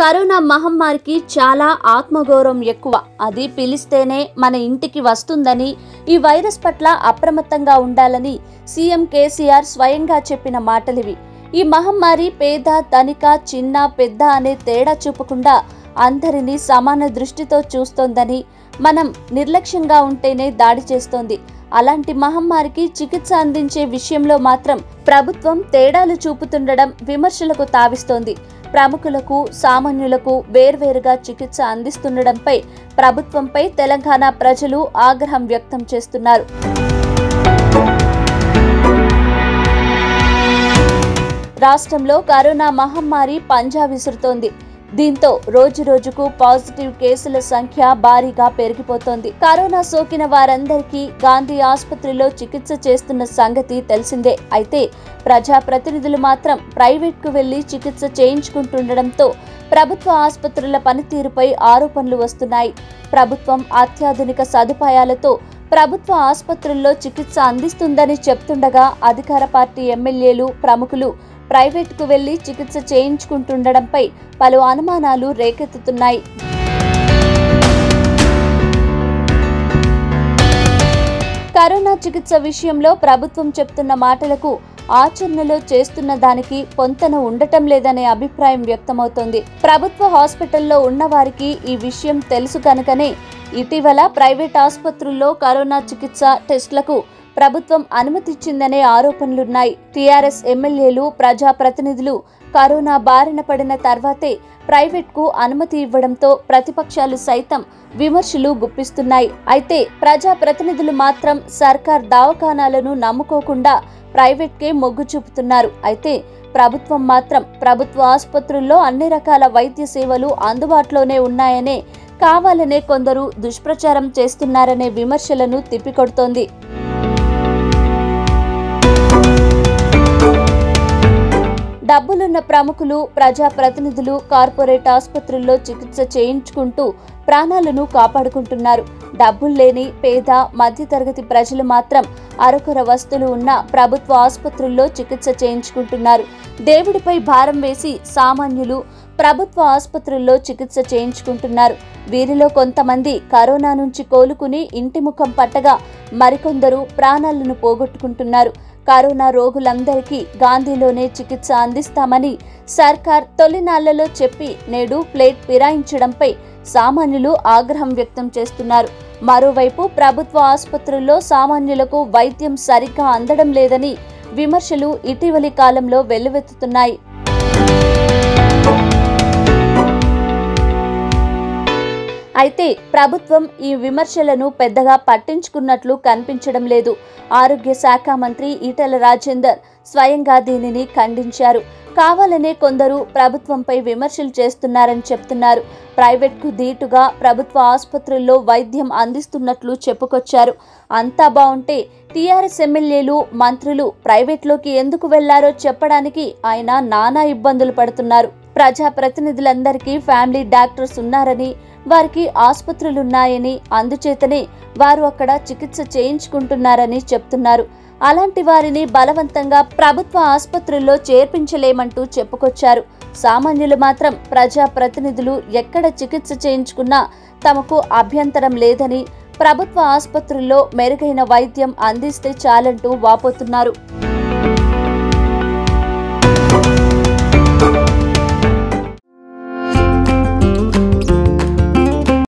corona మహమ్మారికి చాలా ఆత్మగౌరవం ఎక్కువ అది పిలిస్తేనే మన ఇంటికి వస్తుందని ఈ వైరస్ పట్ల అప్రమత్తంగా ఉండాలని సీఎం కేసీఆర్ స్వయంగా చెప్పిన మాటలివి ఈ మహమ్మారి పేద ధనిక చిన్న పెద్ద అనే తేడా చూపకుండా అందరినీ సమాన దృష్టితో చూస్తోందని మనం నిర్లక్ష్యంగా ఉంటేనే దాడి చేస్తోంది అలాంటి మహమ్మారికి చికిత్స అందించే విషయంలో మాత్రం ప్రభుత్వం తేడాలు చూపుతుండడం విమర్శలకు తావిస్తోంది ప్రముఖులకు సామాన్యులకు వేర్వేరుగా చికిత్స అందిస్తుండడంపై ప్రభుత్వంపై తెలంగాణ ప్రజలు ఆగ్రహం వ్యక్తం చేస్తున్నారు రాష్ట్రంలో కరోనా మహమ్మారి పంజా విసురుతోంది దీంతో రోజు రోజుకు పాజిటివ్ కేసుల సంఖ్య భారీగా పెరిగిపోతోంది కరోనా సోకిన వారందరికీ గాంధీ ఆసుపత్రిలో చికిత్స చేస్తున్న సంగతి తెలిసిందే అయితే ప్రజా ప్రతినిధులు మాత్రం ప్రైవేట్ కు వెళ్లి చికిత్స చేయించుకుంటుండడంతో ప్రభుత్వ ఆసుపత్రుల పనితీరుపై ఆరోపణలు వస్తున్నాయి ప్రభుత్వం అత్యాధునిక సదుపాయాలతో ప్రభుత్వ ఆసుపత్రుల్లో చికిత్స అందిస్తుందని చెప్తుండగా అధికార పార్టీ ఎమ్మెల్యేలు ప్రముఖులు ప్రైవేటుకు వెళ్లి చికిత్స చేయించుకుంటుండడంపై పలు అనుమానాలు రేకెత్తుతున్నాయి కరోనా చికిత్స విషయంలో ప్రభుత్వం చెప్తున్న మాటలకు ఆచరణలో చేస్తున్న దానికి పొంతన ఉండటం లేదనే అభిప్రాయం వ్యక్తమవుతోంది ప్రభుత్వ హాస్పిటల్లో ఉన్న వారికి ఈ విషయం తెలుసు కనుకనే ఇటీవల ప్రైవేట్ ఆసుపత్రుల్లో కరోనా చికిత్స టెస్టులకు ప్రభుత్వం అనుమతిచ్చిందనే ఆరోపణలున్నాయి టీఆర్ఎస్ ఎమ్మెల్యేలు ప్రజాప్రతినిధులు కరోనా బారిన పడిన తర్వాతే ప్రైవేట్కు అనుమతి ఇవ్వడంతో ప్రతిపక్షాలు సైతం విమర్శలు గుప్పిస్తున్నాయి అయితే ప్రజా ప్రతినిధులు మాత్రం సర్కార్ దవాఖానాలను నమ్ముకోకుండా ప్రైవేట్కే మొగ్గు చూపుతున్నారు అయితే ప్రభుత్వం మాత్రం ప్రభుత్వ ఆసుపత్రుల్లో అన్ని రకాల వైద్య సేవలు అందుబాటులోనే ఉన్నాయనే కావాలనే కొందరు దుష్ప్రచారం చేస్తున్నారనే విమర్శలను తిప్పికొడుతోంది డబ్బులున్న ప్రముఖులు ప్రజా ప్రతినిధులు కార్పొరేట్ ఆసుపత్రుల్లో చికిత్స చేయించుకుంటూ ప్రాణాలను కాపాడుకుంటున్నారు డబ్బులు లేని పేద మధ్యతరగతి ప్రజలు మాత్రం అరకొర వస్తువులు ఉన్న ప్రభుత్వ ఆసుపత్రుల్లో చికిత్స చేయించుకుంటున్నారు దేవుడిపై భారం వేసి సామాన్యులు ప్రభుత్వ ఆసుపత్రుల్లో చికిత్స చేయించుకుంటున్నారు వీరిలో కొంతమంది కరోనా నుంచి కోలుకుని ఇంటి ముఖం పట్టగా మరికొందరు ప్రాణాలను పోగొట్టుకుంటున్నారు కరోనా రోగులందరికీ గాంధీలోనే చికిత్స అందిస్తామని సర్కార్ తొలినాళ్లలో చెప్పి నేడు ప్లేట్ ఫిరాయించడంపై సామాన్యులు ఆగ్రహం వ్యక్తం చేస్తున్నారు మరోవైపు ప్రభుత్వ ఆసుపత్రుల్లో సామాన్యులకు వైద్యం సరిగ్గా అందడం లేదని విమర్శలు ఇటీవలి కాలంలో వెల్లువెత్తుతున్నాయి అయితే ప్రభుత్వం ఈ విమర్శలను పెద్దగా పట్టించుకున్నట్లు కనిపించడం లేదు ఆరోగ్య శాఖ మంత్రి ఈటెల రాజేందర్ స్వయంగా దీనిని ఖండించారు కావాలనే కొందరు ప్రభుత్వంపై విమర్శలు చేస్తున్నారని చెప్తున్నారు ప్రైవేట్కు ధీటుగా ప్రభుత్వ ఆసుపత్రుల్లో వైద్యం అందిస్తున్నట్లు చెప్పుకొచ్చారు అంతా బాగుంటే టీఆర్ఎస్ ఎమ్మెల్యేలు మంత్రులు ప్రైవేట్లోకి ఎందుకు వెళ్లారో చెప్పడానికి ఆయన నానా ఇబ్బందులు పడుతున్నారు ప్రజా ప్రతినిధులందరికీ ఫ్యామిలీ డాక్టర్స్ ఉన్నారని వారికి ఆసుపత్రులున్నాయని అందుచేతనే వారు అక్కడ చికిత్స చేయించుకుంటున్నారని చెప్తున్నారు అలాంటి వారిని బలవంతంగా ప్రభుత్వ ఆసుపత్రుల్లో చేర్పించలేమంటూ చెప్పుకొచ్చారు సామాన్యులు మాత్రం ప్రజా ప్రతినిధులు ఎక్కడ చికిత్స చేయించుకున్నా తమకు అభ్యంతరం లేదని ప్రభుత్వ ఆసుపత్రుల్లో మెరుగైన వైద్యం అందిస్తే చాలంటూ వాపోతున్నారు